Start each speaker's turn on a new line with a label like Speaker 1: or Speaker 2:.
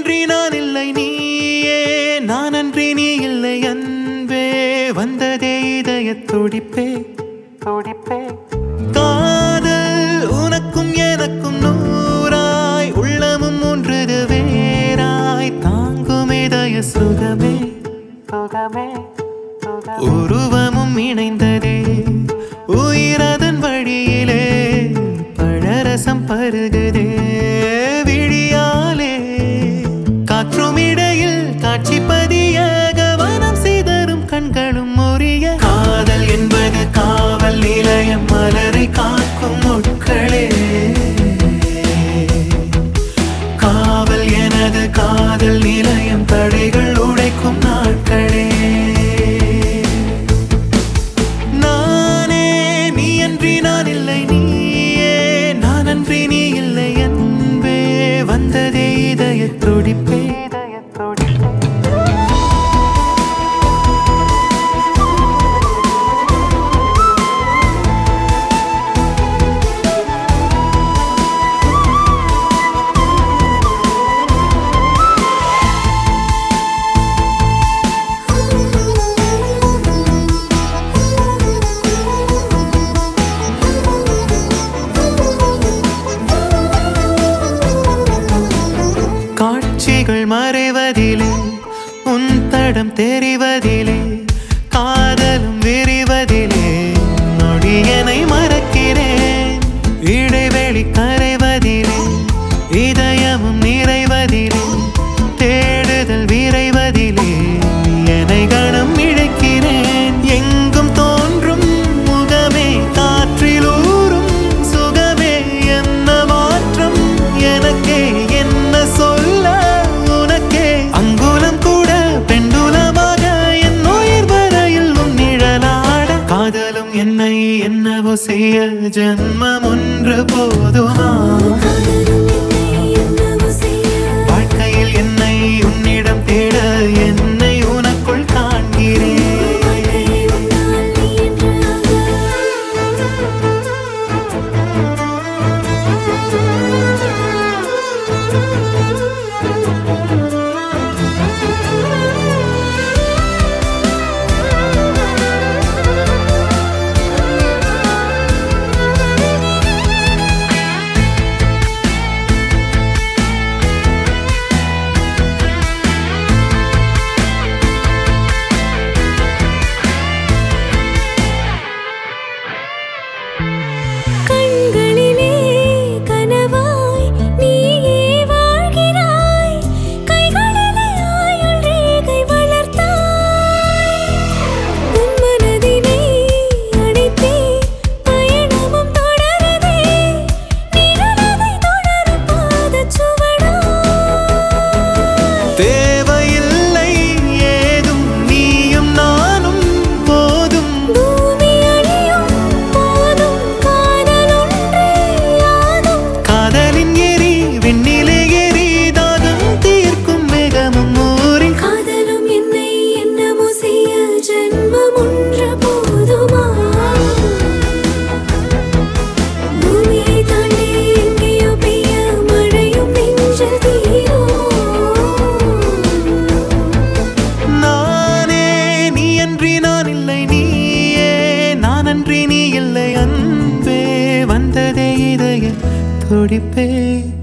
Speaker 1: அன்றி நான் இல்லை நீயே நான் அன்றி நீ இல்லை அன்பே வந்ததே இதய துடிப்பே துடிப்பே காதல் உனக்கும் எனக்கும் நூறாய் உள்ளமும் ஒன்றுது வேறாய் தாங்கும் இதய சுகமே சுகமே உருவமும் இணைந்ததே உயிரதன் வழியிலே பழரசம் பருகுதே விழியாலே காற்றும் இடையில் காட்சி பதிய கவனம் சிதறும் கண்களும் முறிய காதல் என்பது காவல் நிலையம் மலரை காக்கும் முட்களே காவல் எனது காதல் நிலையம் தடைகள் உடைக்கும் நாட்களே நானே நீ அன்றி நான் இல்லை நீயே நான் அன்றி நீ இல்லை அன்பே வந்ததே இதய துடிப்பே இதய துடிப்பே காட்சிகள் மறைவதிலே உன் தடம் தெரிவதிலே காதலும் விரிவதிலே நொடியனை மறக்கிறேன் இடைவெளி கரைவதிலே இதயமும் நிறைவதிலே தேடுதல் விரைவதிலே என்னை கணம் இழைக்கிறேன் எங்கும் தோன்றும் முகமே காற்றில் ஊறும் சுகமே என்ன மாற்றம் எனக்கே என்ன சொல்ல உனக்கே அங்குலம் கூட பெண்டுலமாக என் உயிர் வரையில் உன் நிழலாட காதலும் என்னை என்னவோ செய்ய ஜென்மம் ஒன்று போதுமா வாழ்க்கையில் என்னை உன்னிடம் தேட என்னை உனக்குள் காண்கிறேன்
Speaker 2: கண்களிலே கனவாய் நீயே வாழ்கிறாய் கைகளிலே ஆயுள் ரேகை வளர்த்தாய் உன் மனதினை அடைத்தே பயணமும் தொடருதே நிழலதை தொடரும் பாதச்சுவடாய்
Speaker 1: தேவையில்லை ஏதும் நீயும் நானும் போதும்
Speaker 2: பூமி அழியும் போதும் காதல் ஒன்றே யாதும்
Speaker 1: காதலின் எரி விண்ணிலே எரி தாகம் தீர்க்கும் மேகமும் ஊறி
Speaker 2: காதலும் என்னை என்னமோ செய்ய ஜென்மம் ஒன்று போதுமா பூமியை தாண்டி எங்கேயோ பெய்ய மழையும் நெஞ்சில் தீரும்
Speaker 1: நானே நீ அன்றி நான் இல்லை நீயே நான் அன்றி நீ இல்லை அன்பே வந்ததே இதய துடிப்பே